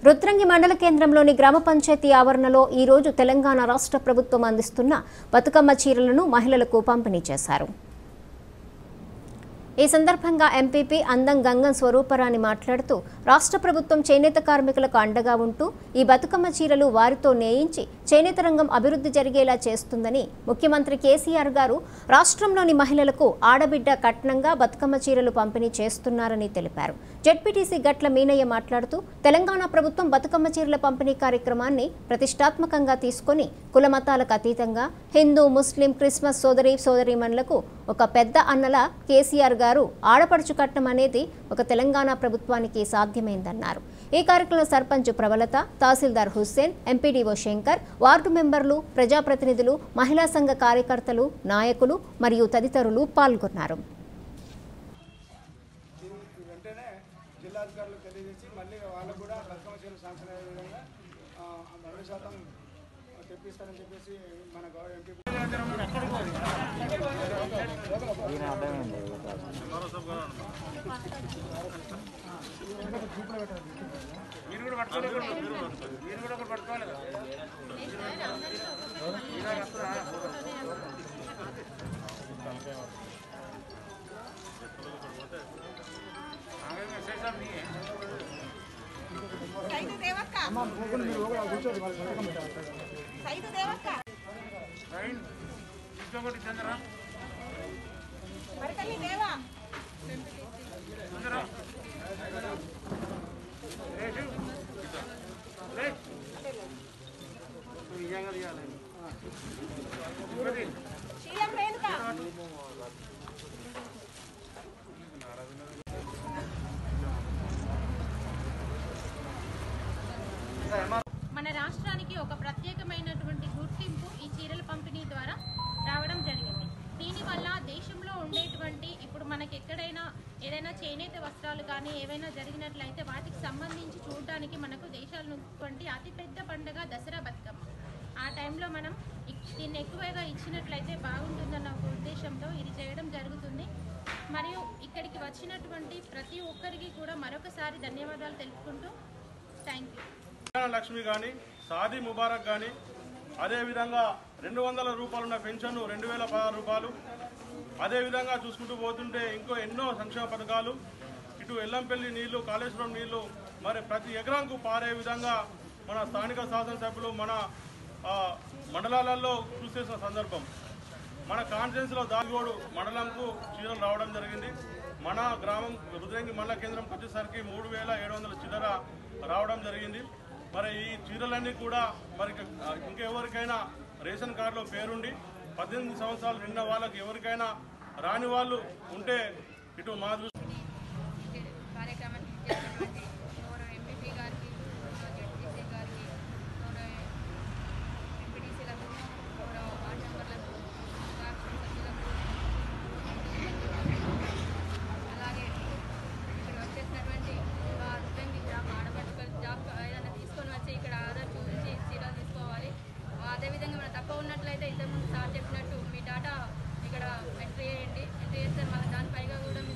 రుద్రంగి మండల కేంద్రంలోని గ్రామ పంచాయతీ ఆవరణలో ఈ రోజు తెలంగాణ రాష్ట్ర ప్రభుత్వం అందిస్తున్న బతుకమ్మ చీరలను మహిళలకు పంపిణీ చేశారు ఈ సందర్భంగా ఎంపీపీ అందం గంగం స్వరూపరాణి మాట్లాడుతూ రాష్ట్ర ప్రభుత్వం చేనేత కార్మికులకు అండగా ఉంటూ ఈ బతుకమ్మ చీరలు వారితో నేయించి చేనేత రంగం అభివృద్ధి జరిగేలా చేస్తుందని ముఖ్యమంత్రి కేసీఆర్ గారు రాష్ట్రంలోని మహిళలకు ఆడబిడ్డ కట్నంగా బతుకమ్మ చీరలు పంపిణీ చేస్తున్నారని తెలిపారు జడ్పీటీసీ గట్ల మీనయ్య మాట్లాడుతూ తెలంగాణ ప్రభుత్వం బతుకమ్మ చీరల పంపిణీ కార్యక్రమాన్ని ప్రతిష్టాత్మకంగా తీసుకొని కుల మతాలకు అతీతంగా హిందూ ముస్లిం క్రిస్మస్ సోదరి సోదరీమణులకు ఒక పెద్ద అన్నల కేసీఆర్ గారు ఆడపడుచు కట్నం అనేది ఒక తెలంగాణ ప్రభుత్వానికి సాధ్యమైందన్నారు ఈ కార్యక్రమంలో సర్పంచ్ ప్రబలత తహసీల్దార్ హుస్సేన్ ఎంపీడీఓ శంకర్ వార్డు మెంబర్లు ప్రజాప్రతినిధులు మహిళా సంఘ కార్యకర్తలు నాయకులు మరియు తదితరులు పాల్గొన్నారు వెంటనే జిల్లాధికారులకు తెలియజేసి మళ్ళీ వాళ్ళకు కూడా బతుకమ్మ చీరలు శాంక్షన్ అయ్యే విధంగా ఆ, రెండు శాతం తెప్పిస్తారని చెప్పేసి మన గౌరవ ఎంపీ మీరు కూడా పట్టుకోలేదు మీరు కూడా ఒకటి పట్టుకోవాలి కదా ఇలా వస్తున్నారా? ఆమె మెసేజ్ మీ సైదు దేవక్క సైదు దేవక్క రైన్ ఇంకొకటి చంద్ర మరితల్లి దేవా చంద్ర రేటు రేట్ నిజంగా తీయాలి ఇంకోటి శీలం రేణుక మన రాష్ట్రానికి ఒక ప్రత్యేకమైనటువంటి గుర్తింపు ఈ చీరల పంపిణీ ద్వారా రావడం జరిగింది దీనివల్ల దేశంలో ఉండేటువంటి ఇప్పుడు మనకి ఎక్కడైనా ఏదైనా చేనేత వస్త్రాలు కానీ ఏవైనా జరిగినట్లయితే వాటికి సంబంధించి చూడడానికి మనకు దేశాల నుండి అతిపెద్ద పండుగ దసరా బతుకమ్మ ఆ టైంలో మనం ఇక్- దీన్ని ఎక్కువగా ఇచ్చినట్లయితే బాగుంటుందన్న ఒక ఉద్దేశంతో ఇది చేయడం జరుగుతుంది మరియు ఇక్కడికి వచ్చినటువంటి ప్రతి ఒక్కరికి కూడా మరొకసారి ధన్యవాదాలు తెలుపుకుంటూ థ్యాంక్ యూ కళ్యాణ లక్ష్మి కానీ సాది ముబారక్ కానీ అదేవిధంగా రెండు వందల రూపాయలు ఉన్న పెన్షన్ రెండు వేల పదహారు రూపాయలు అదేవిధంగా చూసుకుంటూ పోతుంటే ఇంకో ఎన్నో సంక్షేమ పథకాలు ఇటు ఎల్లంపల్లి నీళ్లు కాళేశ్వరం నీళ్లు మరి ప్రతి ఎకరాంకు పారే విధంగా మన స్థానిక శాసనసభ్యులు మన ఆ, మండలాలలో చూసేసిన సందర్భం మన కాన్ఫరెన్స్లో దాగోడు మండలంకు చీరలు రావడం జరిగింది మన గ్రామం రుద్రంగి మండల కేంద్రంకి వచ్చేసరికి మూడు వేల ఏడు వందల చిల్లర రావడం జరిగింది మరి ఈ చీరలన్నీ కూడా మరి ఆ, ఇంకెవరికైనా రేషన్ కార్డులో పేరుండి పద్దెనిమిది సంవత్సరాలు నిన్న వాళ్ళకి ఎవరికైనా రాని వాళ్ళు ఉంటే ఇటు మా దృష్టి కార్యక్రమాన్ని చేసినటువంటి గౌరవ ఎంపీపీ గారికి గౌరవ జడ్పీసీ గారికి గౌరవ ఎంపీటీసీలకు గౌరవ వార్డు మెంబర్లకు రాష్ట్ర సభ్యులకు అలాగే ఇక్కడ వచ్చేసినటువంటి మా రుద్రంగి జాబ్ ఆడపడుచుకొని జాబ్ ఏదైనా తీసుకొని వచ్చి ఇక్కడ ఆధార్ చూపించి చీరలు తీసుకోవాలి అదేవిధంగా మనం తక్కువ ఉన్నట్లయితే ఇంతకుముందు సార్ చెప్పినట్టు మీ డాటా ఇక్కడ ఎంట్రీ చేయండి ఎంట్రీ చేస్తే మన దాని పైగా కూడా మీ